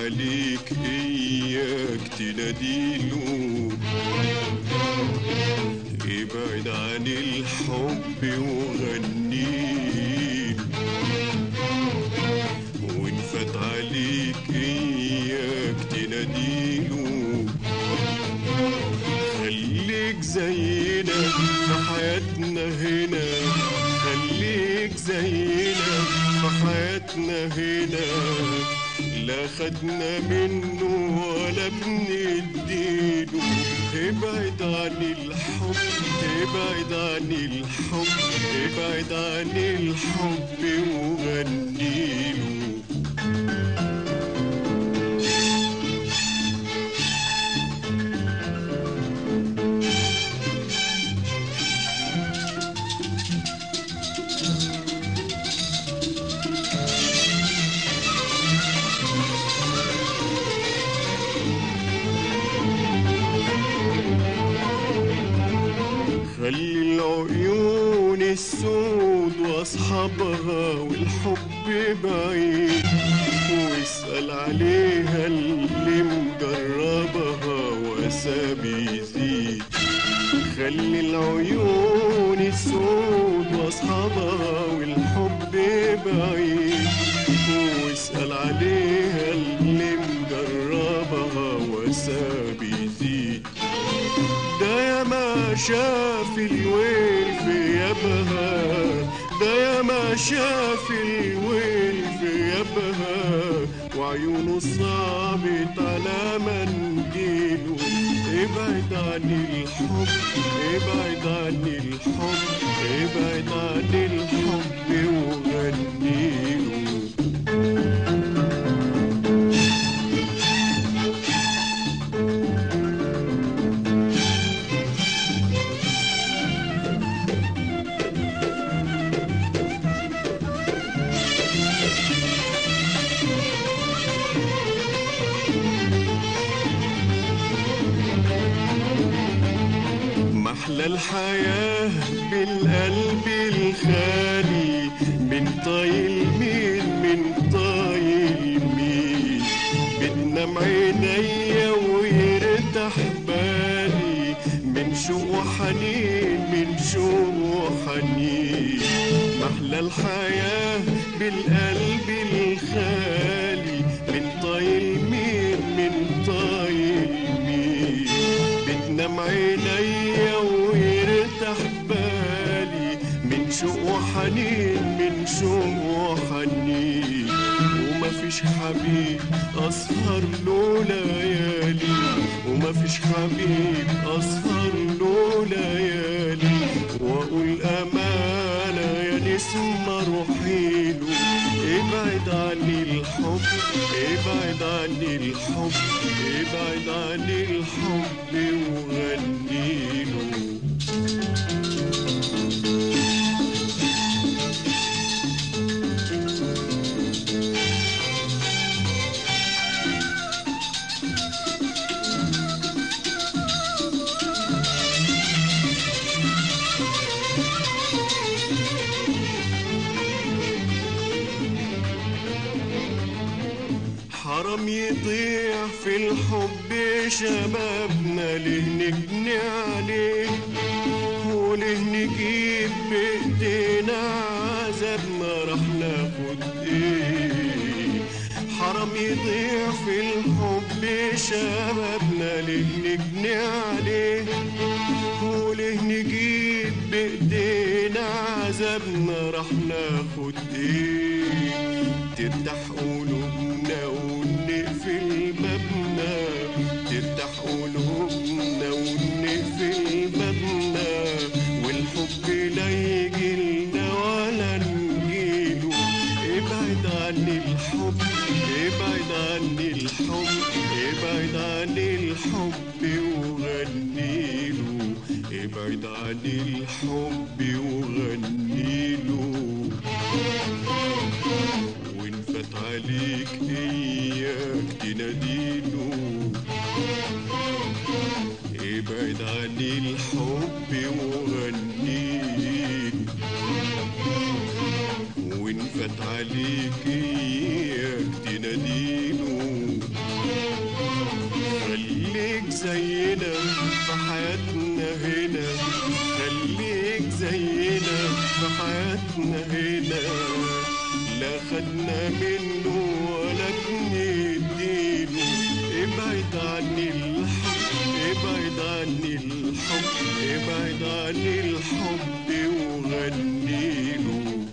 عليك إياك تناديله ابعد عن الحب وغنيله وإن فات عليك إياك تناديله خليك زينا في حياتنا هنا خليك زينا في حياتنا هنا لا خدنا منه ولا بنديله ابعد عن الحب ابعد عن الحب ابعد عن الحب وغنيله خلي العيون السود واصحابها والحب بعيد واسأل عليها اللي مجربها واسى بيزيد خلي العيون السود واصحابها والحب بعيد واسأل عليها اللي مجربها واسى بيزيد ده يا ما شاف الويل في يبها ده يا ما شاف الويل في يبها وعيونه صعبت على منديله ابعد عن الحب ابعد عن الحب ابعد عن الحب وغنيله محلى الحياة بالقلب الخالي من طايل مين من طايل مين بتنام عينيا ويرتاح بالي من شوق وحنين من شوق وحنين محلى الحياة بالقلب الخالي من طايل مين من طايل مين بتنام عينيا ويرتاح بالي من شوق وحنين من شوق وحنين ومفيش حبيب أسهر له ليالي ومفيش حبيب أسهر له ليالي وأقول أمانة يا نسمة روحيله ابعد عن الحب ابعد عن الحب ابعد عن الحب وغنيله حرام يضيع في الحب شبابنا ليه نجني عليه وليه نجيب بايدينا عذابنا راح ناخد ايه حرام يضيع في الحب شبابنا ليه نجني عليه وليه نجيب بايدينا عذابنا راح ناخد ايه ترتاح قلوبنا ونقفل بابنا ترتاح قلوبنا ونقفل بابنا والحب لا يجيلنا ولا نجيله ابعد عن الحب ابعد عن الحب ابعد عن الحب وغنيله ابعد عن الحب وغنيله وإن فات عليك إياك تناديله ابعد عن الحب وغنيله وإن فات عليك إياك تناديله منه ولا بنديله ابعد عن الحب ابعد عن الحب ابعد عن الحب وغنيله